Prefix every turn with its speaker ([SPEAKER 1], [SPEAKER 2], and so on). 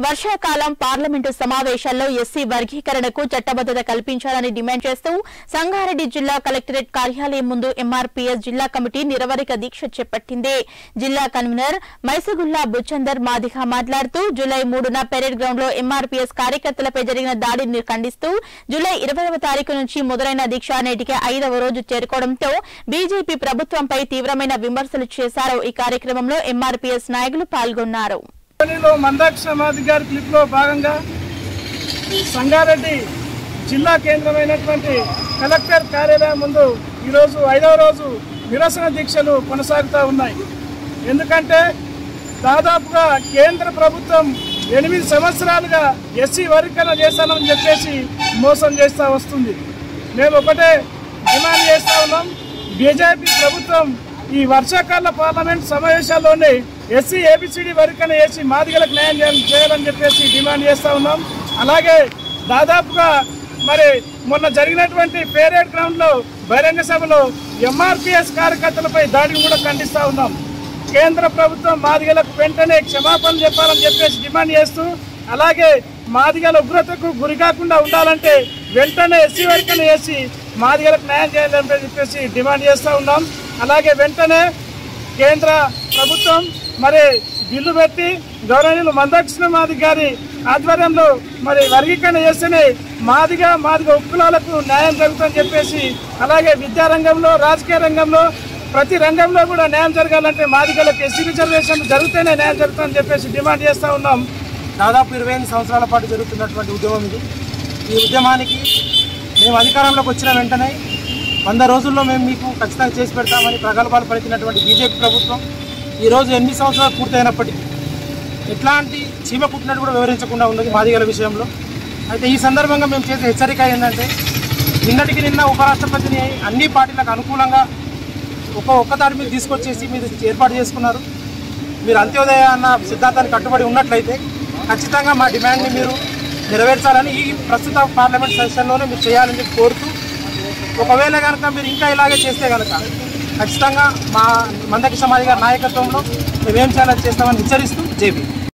[SPEAKER 1] వర్షాకాలం పార్లమెంటు సమావేశాల్లో ఎస్సీ వర్గీకరణకు చట్టబద్దత కల్పించాలని డిమాండ్ చేస్తూ సంగారెడ్డి జిల్లా కలెక్టరేట్ కార్యాలయం ముందు ఎంఆర్పీఎస్ జిల్లా కమిటీ నిరవధిక దీక్ష చేపట్టింది జిల్లా కన్వీనర్ మైసగుల్లా బుచందర్ మాదిగా మాట్లాడుతూ జూలై మూడున పెరేడ్ గ్రౌండ్ లో ఎంఆర్పీఎస్ కార్యకర్తలపై జరిగిన దాడిని ఖండిస్తూ జూలై ఇరవైవ తారీఖు నుంచి మొదలైన దీక్ష నేటికి ఐదవ రోజు చేరుకోవడంతో బీజేపీ ప్రభుత్వంపై తీవ్రమైన విమర్శలు చేశారు ఈ కార్యక్రమంలో ఎంఆర్పీఎస్ నాయకులు పాల్గొన్నారు
[SPEAKER 2] కంపెనీలో మందాక్ష సమాధి గారి క్లిప్లో భాగంగా సంగారెడ్డి జిల్లా కేంద్రమైనటువంటి కలెక్టర్ కార్యాలయం ముందు ఈరోజు ఐదవ రోజు నిరసన దీక్షలు కొనసాగుతూ ఉన్నాయి ఎందుకంటే దాదాపుగా కేంద్ర ప్రభుత్వం ఎనిమిది సంవత్సరాలుగా ఎస్సీ వర్గీకరణ చేస్తానని చెప్పేసి మోసం చేస్తూ వస్తుంది మేము ఒకటే డిమాండ్ చేస్తూ ఉన్నాం బీజేపీ ప్రభుత్వం ఈ వర్షాకాల పార్లమెంట్ సమావేశాల్లోనే ఎస్సీ ఏబిసిడి వర్గీకరణ చేసి మాదిగలకు న్యాయం చేయాలని చేయాలని చెప్పేసి డిమాండ్ చేస్తూ ఉన్నాం అలాగే దాదాపుగా మరి మొన్న జరిగినటువంటి పేరేడ్ గ్రౌండ్ లో బహిరంగ సభలో ఎంఆర్పిఎస్ కార్యకర్తలపై దాడిని కూడా ఖండిస్తా ఉన్నాం కేంద్ర ప్రభుత్వం మాదిగలకు వెంటనే క్షమాపణ చెప్పాలని చెప్పేసి డిమాండ్ చేస్తూ అలాగే మాదిగల ఉగ్రతకు గురి కాకుండా ఉండాలంటే వెంటనే ఎస్సీ వర్గీకరణ చేసి మాదిగలకు న్యాయం చేయాలని చెప్పేసి డిమాండ్ చేస్తూ ఉన్నాం అలాగే వెంటనే కేంద్ర ప్రభుత్వం మరి బిల్లు పెట్టి గౌరవనీయులు మందకృష్ణ మాది గారి ఆధ్వర్యంలో మరి వర్గీకరణ చేస్తేనే మాదిగా మాదిగా ఉక్కులాలకు న్యాయం జరుగుతుందని చెప్పేసి అలాగే విద్యారంగంలో రాజకీయ రంగంలో ప్రతి రంగంలో కూడా న్యాయం జరగాలంటే మాదిగలకు ఎస్సీ రిజర్వేషన్ జరిగితేనే న్యాయం జరుగుతుందని చెప్పేసి డిమాండ్ చేస్తూ ఉన్నాం
[SPEAKER 3] దాదాపు ఇరవై ఎనిమిది సంవత్సరాల పాటు జరుగుతున్నటువంటి ఉద్యమం ఇది ఈ ఉద్యమానికి మేము అధికారంలోకి వచ్చిన వెంటనే వంద రోజుల్లో మేము మీకు ఖచ్చితంగా చేసి పెడతామని ప్రగల్భాలు పలికినటువంటి బీజేపీ ప్రభుత్వం ఈరోజు ఎనిమిది సంవత్సరాలు పూర్తయినప్పటికీ ఎట్లాంటి చీమ పుట్టినట్టు కూడా వివరించకుండా ఉన్నది మాదిగల విషయంలో అయితే ఈ సందర్భంగా మేము చేసే హెచ్చరిక ఏంటంటే నిన్నటికి నిన్న ఉపరాష్ట్రపతిని అన్ని పార్టీలకు అనుకూలంగా ఒక ఒక్క దాడి మీద తీసుకొచ్చేసి మీరు ఏర్పాటు చేసుకున్నారు మీరు అంత్యోదయ అన్న సిద్ధాంతానికి కట్టుబడి ఉన్నట్లయితే ఖచ్చితంగా మా డిమాండ్ని మీరు నెరవేర్చాలని ఈ ప్రస్తుత పార్లమెంట్ సెషన్లోనే మీరు చేయాలని చెప్పి కోరుతూ ఒకవేళ కనుక మీరు ఇంకా ఇలాగే చేస్తే కనుక ఖచ్చితంగా మా మందకి సమాధి గారి నాయకత్వంలో మేమేం చేయాలో చేస్తామని హెచ్చరిస్తూ జేపీ